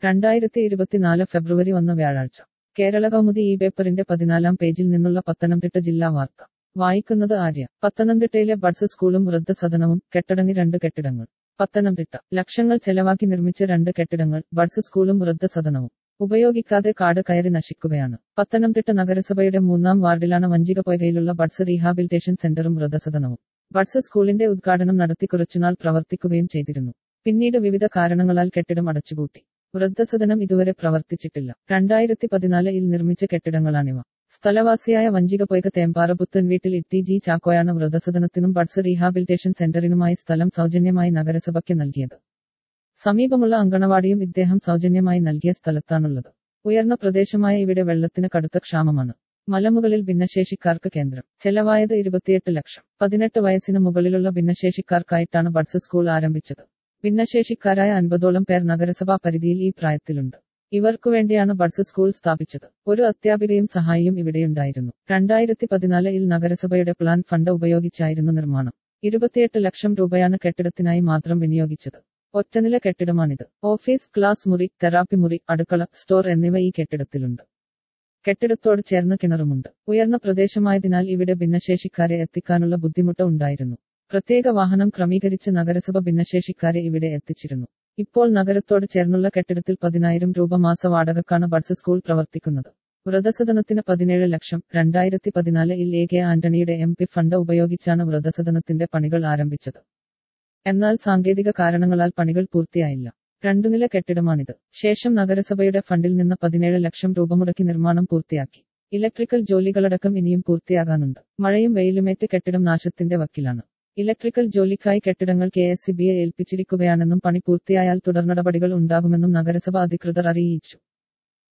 രണ്ടായിരത്തി ഇരുപത്തിനാല് ഫെബ്രുവരി ഒന്ന് വ്യാഴാഴ്ച കേരള കൗമുദി ഈ പേപ്പറിന്റെ പതിനാലാം പേജിൽ നിന്നുള്ള പത്തനംതിട്ട ജില്ലാ വാർത്ത വായിക്കുന്നത് ആര്യ പത്തനംതിട്ടയിലെ ബഡ്സ് സ്കൂളും വൃദ്ധസദനവും കെട്ടടങ്ങി രണ്ട് കെട്ടിടങ്ങൾ പത്തനംതിട്ട ലക്ഷങ്ങൾ ചെലവാക്കി നിർമ്മിച്ച രണ്ട് കെട്ടിടങ്ങൾ ബഡ്സ് സ്കൂളും വൃദ്ധസദനവും ഉപയോഗിക്കാതെ കാട് കയറി നശിക്കുകയാണ് പത്തനംതിട്ട നഗരസഭയുടെ മൂന്നാം വാർഡിലാണ് വഞ്ചികപ്പൊയ്കയിലുള്ള ബഡ്സ് റീഹാബിലിറ്റേഷൻ സെന്ററും വൃദ്ധസദനവും ബഡ്സ് സ്കൂളിന്റെ ഉദ്ഘാടനം നടത്തി കുറച്ചുനാൾ പ്രവർത്തിക്കുകയും ചെയ്തിരുന്നു പിന്നീട് വിവിധ കാരണങ്ങളാൽ കെട്ടിടം അടച്ചുപൂട്ടി വൃദ്ധസദനം ഇതുവരെ പ്രവർത്തിച്ചിട്ടില്ല രണ്ടായിരത്തി പതിനാലിൽ നിർമ്മിച്ച കെട്ടിടങ്ങളാണിവ സ്ഥലവാസിയായ വഞ്ചികപ്പൊയ്ക തേമ്പാറ പുത്തൻ വീട്ടിൽ ഇട്ടി ജി ചാക്കോയാണ് വൃദ്ധസദനത്തിനും ബഡ്സ് റീഹാബിലിറ്റേഷൻ സെന്ററിനുമായി സ്ഥലം സൗജന്യമായി നഗരസഭയ്ക്ക് നൽകിയത് സമീപമുള്ള അങ്കണവാടിയും ഇദ്ദേഹം സൗജന്യമായി നൽകിയ സ്ഥലത്താണുള്ളത് ഉയർന്ന പ്രദേശമായ ഇവിടെ വെള്ളത്തിന് കടുത്ത ക്ഷാമമാണ് മലമുകളിൽ ഭിന്നശേഷിക്കാർക്ക് കേന്ദ്രം ചെലവായത് ഇരുപത്തിയെട്ട് ലക്ഷം പതിനെട്ട് വയസ്സിന് മുകളിലുള്ള ഭിന്നശേഷിക്കാർക്കായിട്ടാണ് ബഡ്സ് സ്കൂൾ ആരംഭിച്ചത് ഭിന്നശേഷിക്കാരായ അൻപതോളം പേർ നഗരസഭാ പരിധിയിൽ ഈ പ്രായത്തിലുണ്ട് ഇവർക്കു വേണ്ടിയാണ് ബഡ്സ് സ്കൂൾ സ്ഥാപിച്ചത് ഒരു അധ്യാപികയും സഹായിയും ഇവിടെയുണ്ടായിരുന്നു രണ്ടായിരത്തി പതിനാലിൽ നഗരസഭയുടെ പ്ലാൻ ഫണ്ട് ഉപയോഗിച്ചായിരുന്നു നിർമ്മാണം ഇരുപത്തിയെട്ട് ലക്ഷം രൂപയാണ് കെട്ടിടത്തിനായി മാത്രം വിനിയോഗിച്ചത് ഒറ്റനില കെട്ടിടമാണിത് ഓഫീസ് ക്ലാസ് മുറി തെറാപ്പി മുറി അടുക്കള സ്റ്റോർ എന്നിവ ഈ കെട്ടിടത്തിലുണ്ട് കെട്ടിടത്തോട് ചേർന്ന് കിണറുമുണ്ട് ഉയർന്ന പ്രദേശമായതിനാൽ ഇവിടെ ഭിന്നശേഷിക്കാരെ എത്തിക്കാനുള്ള ബുദ്ധിമുട്ട് ഉണ്ടായിരുന്നു പ്രത്യേക വാഹനം ക്രമീകരിച്ച് നഗരസഭ ഭിന്നശേഷിക്കാരെ ഇവിടെ എത്തിച്ചിരുന്നു ഇപ്പോൾ നഗരത്തോട് ചേർന്നുള്ള കെട്ടിടത്തിൽ പതിനായിരം രൂപ മാസ വാടകക്കാണ് ബഡ്സ് സ്കൂൾ പ്രവർത്തിക്കുന്നത് വൃതസദനത്തിന് പതിനേഴ് ലക്ഷം രണ്ടായിരത്തി പതിനാലിൽ എ കെ ആന്റണിയുടെ എം പി ഫണ്ട് ഉപയോഗിച്ചാണ് വൃതസദനത്തിന്റെ പണികൾ ആരംഭിച്ചത് എന്നാൽ സാങ്കേതിക കാരണങ്ങളാൽ പണികൾ പൂർത്തിയായില്ല രണ്ടുനില കെട്ടിടമാണിത് ശേഷം നഗരസഭയുടെ ഫണ്ടിൽ നിന്ന് പതിനേഴ് ലക്ഷം രൂപ മുടക്കി നിർമ്മാണം പൂർത്തിയാക്കി ഇലക്ട്രിക്കൽ ജോലികളടക്കം ഇനിയും പൂർത്തിയാകാനുണ്ട് മഴയും വെയിലുമേറ്റ് കെട്ടിടം നാശത്തിന്റെ വക്കിലാണ് ഇലക്ട്രിക്കൽ ജോലിക്കായി കെട്ടിടങ്ങൾ കെ എസ് സി ബിയെ ഏൽപ്പിച്ചിരിക്കുകയാണെന്നും പണി പൂർത്തിയായാൽ തുടർനടപടികൾ ഉണ്ടാകുമെന്നും നഗരസഭ അധികൃതർ അറിയിച്ചു